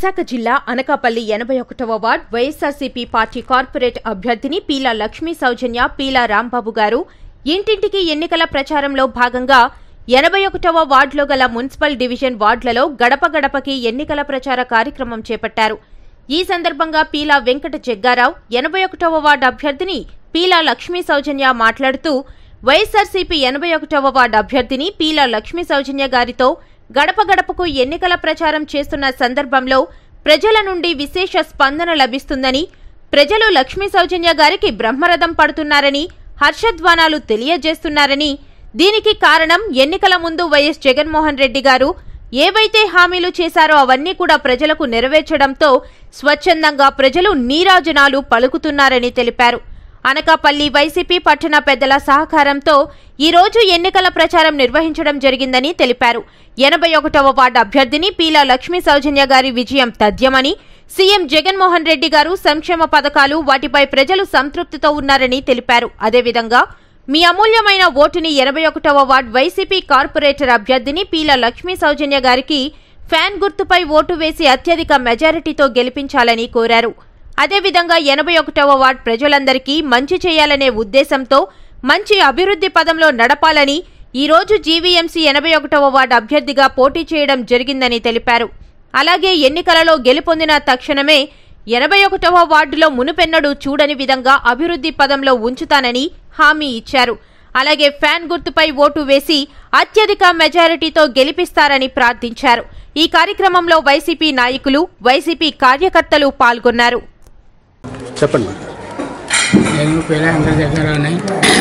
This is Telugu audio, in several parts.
విశాఖ జిల్లా అనకాపల్లి ఎనభై ఒకటవ వార్డ్ వైఎస్సార్సీపీ పార్టీ కార్పొరేట్ అభ్యర్థిని పీలా లక్ష్మీ సౌజన్య పీలా రాంబాబు గారు ఇంటింటికి ఎన్నికల ప్రచారంలో భాగంగా ఎనభై ఒకటవ వార్డులో గల మున్సిపల్ డివిజన్ వార్డులలో గడప గడపకి ఎన్నికల ప్రచార కార్యక్రమం చేపట్టారు ఈ సందర్భంగా పీలా వెంకట జగ్గారావు ఎనభై ఒకటవ వార్డు అభ్యర్థిని పీలా లక్ష్మీ సౌజన్య మాట్లాడుతూ వైఎస్సార్సీపీ ఎనభై ఒకటవ వార్డు అభ్యర్థిని పీలా లక్ష్మీ సౌజన్య గారితో గడప గడపకు ఎన్నికల ప్రచారం చేస్తున్న సందర్భంలో ప్రజల నుండి విశేష స్పందన లభిస్తుందని ప్రజలు లక్ష్మీ సౌజన్య గారికి బ్రహ్మరథం పడుతున్నారని హర్షధ్వానాలు తెలియజేస్తున్నారని దీనికి కారణం ఎన్నికల ముందు వైఎస్ జగన్మోహన్ రెడ్డి గారు ఏవైతే హామీలు చేశారో అవన్నీ కూడా ప్రజలకు నెరవేర్చడంతో స్వచ్ఛందంగా ప్రజలు నీరాజనాలు పలుకుతున్నారని తెలిపారు అనకాపల్లి వైసీపీ పట్టణ పెద్దల సహకారంతో ఈ రోజు ఎన్నికల ప్రచారం నిర్వహించడం జరిగిందని తెలిపారు ఎనభై ఒకటవ వార్డు అభ్యర్థిని పీలా లక్ష్మీ సౌజన్య గారి విజయం తథ్యమని సీఎం జగన్మోహన్ రెడ్డి గారు సంక్షేమ పథకాలు వాటిపై ప్రజలు సంతృప్తితో ఉన్నారని తెలిపారు అదేవిధంగా మీ అమూల్యమైన ఓటుని ఎనభై ఒకటవ వార్డు వైసీపీ కార్పొరేటర్ అభ్యర్థిని పీలా లక్ష్మీ సౌజన్య గారికి ఫ్యాన్ గుర్తుపై ఓటు వేసి అత్యధిక మెజారిటీతో గెలిపించాలని కోరారు అదేవిధంగా ఎనభై ఒకటవ వార్డ్ ప్రజలందరికీ మంచి చేయాలనే ఉద్దేశంతో మంచి అభివృద్ధి పదంలో నడపాలని ఈ రోజు జీవీఎంసీ ఎనభై ఒకటవ వార్డు అభ్యర్థిగా పోటీ చేయడం జరిగిందని తెలిపారు అలాగే ఎన్నికలలో గెలుపొందిన తక్షణమే ఎనభై ఒకటవ వార్డులో మునుపెన్నడూ చూడని విధంగా అభివృద్ధి పదంలో ఉంచుతానని హామీ ఇచ్చారు అలాగే ఫ్యాన్ గుర్తుపై ఓటు వేసి అత్యధిక మెజారిటీతో గెలిపిస్తారని ప్రార్థించారు ఈ కార్యక్రమంలో వైసీపీ నాయకులు వైసీపీ కార్యకర్తలు పాల్గొన్నారు చెప్పండి నేను పేద అందరి దగ్గరనే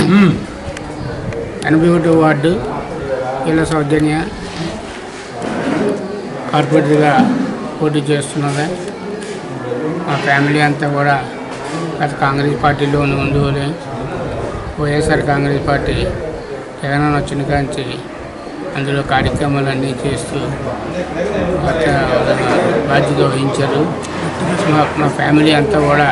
ఎనభై ఒకటో వార్డు ఇళ్ళ సౌజన్య కార్పొరేటర్గా పోటీ చేస్తున్నది మా ఫ్యామిలీ అంతా కూడా గత కాంగ్రెస్ పార్టీలో ముందు వైఎస్ఆర్ కాంగ్రెస్ పార్టీ జగన్ వచ్చిన కాంచి అందులో కార్యక్రమాలన్నీ చేస్తూ గత బాధ్యత వహించారు మా మా ఫ్యామిలీ అంతా కూడా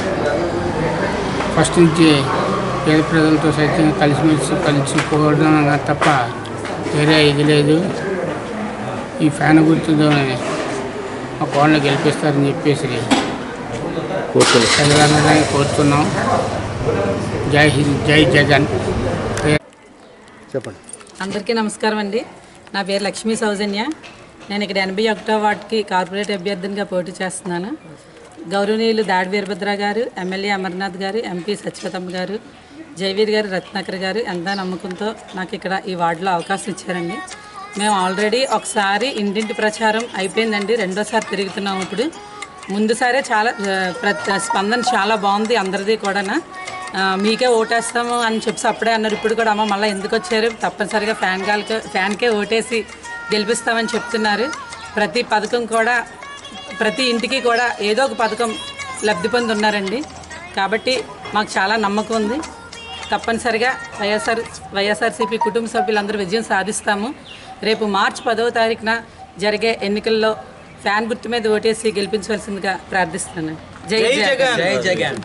ఫస్ట్ నుంచి పేద ప్రజలతో సైతం కలిసిమెలిసి కలిసిపోవడం తప్ప వేరే ఇది లేదు ఈ ఫ్యాన్ గుర్తుతోనే మా కోళ్ళని గెలిపిస్తారని చెప్పేసి కూర్చోండి ప్రజలందరినీ కోరుతున్నాం జై హింద్ జై జగన్ చెప్పండి అందరికీ నమస్కారం అండి నా పేరు లక్ష్మీ సౌజన్య నేను ఇక్కడ ఎనభై ఒకటో వార్డుకి కార్పొరేట్ అభ్యర్థినిగా పోటీ చేస్తున్నాను గౌరవనీయులు దాడి వీరభద్ర గారు ఎమ్మెల్యే అమర్నాథ్ గారు ఎంపీ సత్యవతమ్మ గారు జయవీర్ గారు రత్నాకర్ గారు ఎంత నమ్మకంతో నాకు ఇక్కడ ఈ వార్డులో అవకాశం ఇచ్చారండి మేము ఆల్రెడీ ఒకసారి ఇంటింటి ప్రచారం అయిపోయిందండి రెండోసారి తిరుగుతున్నాం ఇప్పుడు ముందుసారే చాలా ఆ, ప్రతి స్పందన చాలా బాగుంది అందరిది కూడా మీకే ఓటేస్తాము అని చెప్పి అప్పుడే అన్నారు ఇప్పుడు కూడా అమ్మ మళ్ళీ ఎందుకు వచ్చారు తప్పనిసరిగా ఫ్యాన్ గాలికి ఫ్యాన్కే ఓటేసి గెలిపిస్తామని చెప్తున్నారు ప్రతి పథకం కూడా ప్రతి ఇంటికి కూడా ఏదో ఒక పథకం లబ్ధి పొంది ఉన్నారండి కాబట్టి మాకు చాలా నమ్మకం ఉంది తప్పనిసరిగా వైఎస్ఆర్ వైఎస్ఆర్సీపీ కుటుంబ సభ్యులందరూ విజయం సాధిస్తాము రేపు మార్చి పదవ తారీఖున జరిగే ఎన్నికల్లో ఫ్యాన్ గుర్తు మీద ఓటేసి గెలిపించవలసిందిగా ప్రార్థిస్తున్నాను జై జగన్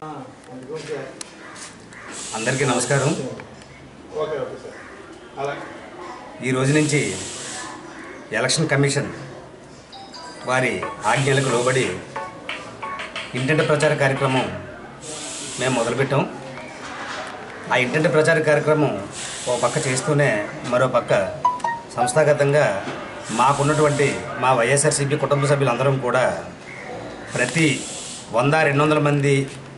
అందరికీ నమస్కారం ఈ రోజు నుంచి ఎలక్షన్ కమిషన్ వారి ఆజ్ఞలకు లోబడి ఇంటింటి ప్రచార కార్యక్రమం మేము మొదలుపెట్టాం ఆ ఇంటింటి ప్రచార కార్యక్రమం ఓ పక్క చేస్తూనే మరో పక్క సంస్థాగతంగా మాకున్నటువంటి మా వైఎస్ఆర్సీపీ కుటుంబ సభ్యులందరం కూడా ప్రతి వంద రెండు వందల మంది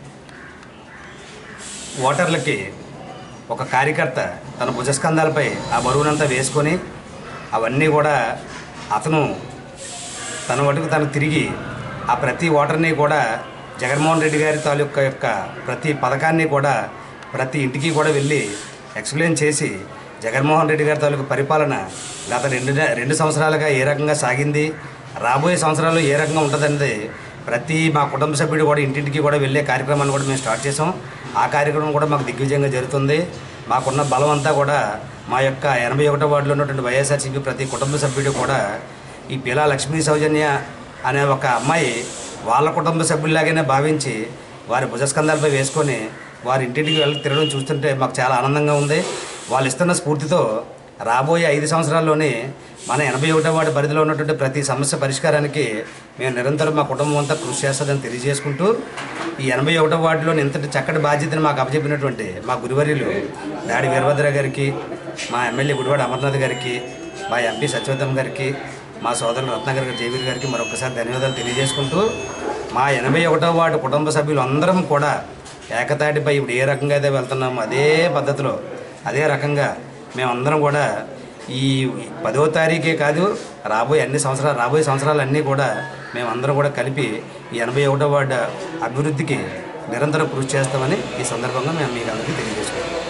ఓటర్లకి ఒక కార్యకర్త తన భుజస్కంధాలపై ఆ బరువునంతా వేసుకొని అవన్నీ కూడా అతను తన వటుకు తను తిరిగి ఆ ప్రతి ఓటర్ని కూడా జగన్మోహన్ రెడ్డి గారి తాలూకా యొక్క ప్రతి పథకాన్ని కూడా ప్రతి ఇంటికి కూడా వెళ్ళి ఎక్స్ప్లెయిన్ చేసి జగన్మోహన్ రెడ్డి గారి తాలూకు పరిపాలన గత రెండు నె- రెండు సంవత్సరాలుగా ఏ రకంగా సాగింది రాబోయే సంవత్సరాల్లో ఏ రకంగా ఉంటుందన్నది ప్రతి మా కుటుంబ సభ్యుడు కూడా ఇంటింటికి కూడా వెళ్ళే కార్యక్రమాన్ని కూడా మేము స్టార్ట్ చేసాం ఆ కార్యక్రమం కూడా మాకు దిగ్విజయంగా జరుగుతుంది మాకున్న బలం అంతా కూడా మా యొక్క ఎనభై ఒకటో వార్డులో ఉన్నటువంటి వైఎస్ఆర్సీపీ ప్రతి కుటుంబ సభ్యుడు కూడా ఈ పిలా లక్ష్మీ సౌజన్య అనే ఒక అమ్మాయి వాళ్ళ కుటుంబ సభ్యుల్లాగానే భావించి వారి భుజస్కంధాలపై వేసుకొని వారి ఇంటింటికి వెళ్ళి తిరగడం చూస్తుంటే మాకు చాలా ఆనందంగా ఉంది వాళ్ళు ఇస్తున్న స్ఫూర్తితో రాబోయే ఐదు సంవత్సరాల్లోనే మన ఎనభై ఒకటో వార్డు పరిధిలో ఉన్నటువంటి ప్రతి సమస్య పరిష్కారానికి మేము నిరంతరం మా కుటుంబం అంతా కృషి చేస్తుందని తెలియజేసుకుంటూ ఈ ఎనభై ఒకటో వార్డులోని ఇంతటి చక్కటి బాధ్యతను మాకు అప్పచెప్పినటువంటి మా గురువర్యులు దాడి వీరభద్ర గారికి మా ఎమ్మెల్యే గుడివాడ అమర్నాథ్ గారికి మా ఎంపీ సత్యవతం గారికి మా సోదరులు రత్నాకర్ గారి జేవీర్ గారికి మరొకసారి ధన్యవాదాలు తెలియజేసుకుంటూ మా ఎనభై ఒకటో వార్డు కుటుంబ సభ్యులు అందరం కూడా ఏకతాటిపై ఇప్పుడు ఏ రకంగా అయితే వెళ్తున్నామో అదే పద్ధతిలో అదే రకంగా మేమందరం కూడా ఈ పదో తారీఖే కాదు రాబోయే అన్ని సంవత్సరాలు రాబోయే సంవత్సరాలన్నీ కూడా మేమందరం కూడా కలిపి ఈ ఎనభై ఒకటో వార్డు అభివృద్ధికి నిరంతరం కృషి చేస్తామని ఈ సందర్భంగా మేము మీకు అందరికీ తెలియజేసుకుంటాం